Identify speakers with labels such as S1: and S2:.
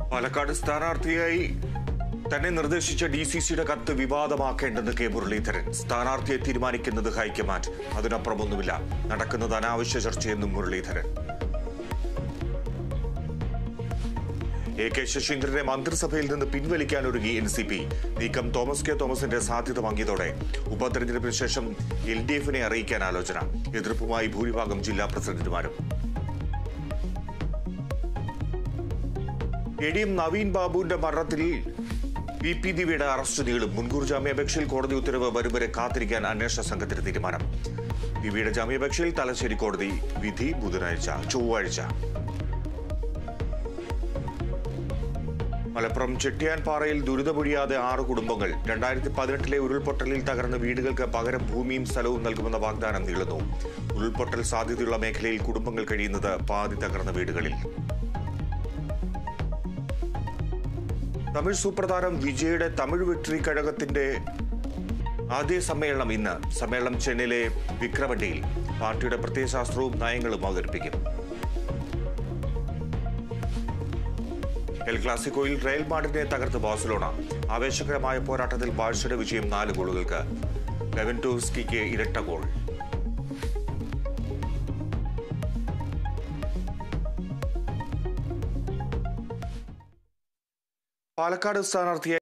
S1: പാലക്കാട് സ്ഥാനാർത്ഥിയായി തന്നെ നിർദ്ദേശിച്ച ഡി സി സിയുടെ കത്ത് വിവാദമാക്കേണ്ടെന്ന് കെ മുരളീധരൻ സ്ഥാനാർത്ഥിയെ തീരുമാനിക്കുന്നത് ഹൈക്കമാൻഡ് അതിനപ്പുറമൊന്നുമില്ല നടക്കുന്നത് അനാവശ്യ ചർച്ചയെന്നും മുരളീധരൻ എ കെ ശശീന്ദ്രനെ മന്ത്രിസഭയിൽ നിന്ന് പിൻവലിക്കാനൊരുങ്ങി എൻ സി പി നീക്കം തോമസ് കെ തോമസിന്റെ സാധ്യത മങ്ങിയതോടെ ഉപതെരഞ്ഞെടുപ്പിന് ശേഷം എൽ ഡി എഫിനെ അറിയിക്കാൻ ആലോചന എതിർപ്പുമായി ഭൂരിഭാഗം ജില്ലാ പ്രസിഡന്റുമാരും എ ഡി എം നവീൻ ബാബുവിന്റെ മരണത്തിൽ പി പി ദിവ്യയുടെ അറസ്റ്റ് നീളും മുൻകൂർ ജാമ്യാപേക്ഷയിൽ കോടതി ഉത്തരവ് വരും വരെ കാത്തിരിക്കാൻ അന്വേഷണ സംഘത്തിന് തീരുമാനം ദിവ്യയുടെ ജാമ്യാപേക്ഷയിൽ തലശ്ശേരി കോടതി വിധി ബുധനാഴ്ച ചൊവ്വാഴ്ച മലപ്പുറം ചെട്ടിയാൻപാറയിൽ ദുരിതമൊഴിയാതെ ആറ് കുടുംബങ്ങൾ രണ്ടായിരത്തി പതിനെട്ടിലെ ഉരുൾപൊട്ടലിൽ തകർന്ന വീടുകൾക്ക് പകരം ഭൂമിയും സ്ഥലവും നൽകുമെന്ന വാഗ്ദാനം നീളുന്നു ഉരുൾപൊട്ടൽ സാധ്യതയുള്ള മേഖലയിൽ കുടുംബങ്ങൾ കഴിയുന്നത് പാതി തകർന്ന വീടുകളിൽ തമിഴ് സൂപ്രതാരം വിജയുടെ തമിഴ് വെട്രി കഴകത്തിന്റെ ആദ്യ സമ്മേളനം ഇന്ന് സമ്മേളനം ചെന്നൈയിലെ വിക്രമണ്ടിയിൽ പാർട്ടിയുടെ പ്രത്യയശാസ്ത്രവും നയങ്ങളും അവതരിപ്പിക്കും എൽ ക്ലാസിക്കോയിൽ റയൽ മാഡ്രിഡിനെ തകർത്ത് ബാഴ്സലോണ ആവേശകരമായ പോരാട്ടത്തിൽ ബാഴ്സയുടെ വിജയം നാല് ഗോളുകൾക്ക് ലെവൻറ്റോസ്കിക്ക് ഇരട്ട ഗോൾ പാലക്കാട് സ്ഥാനാർത്ഥിയായി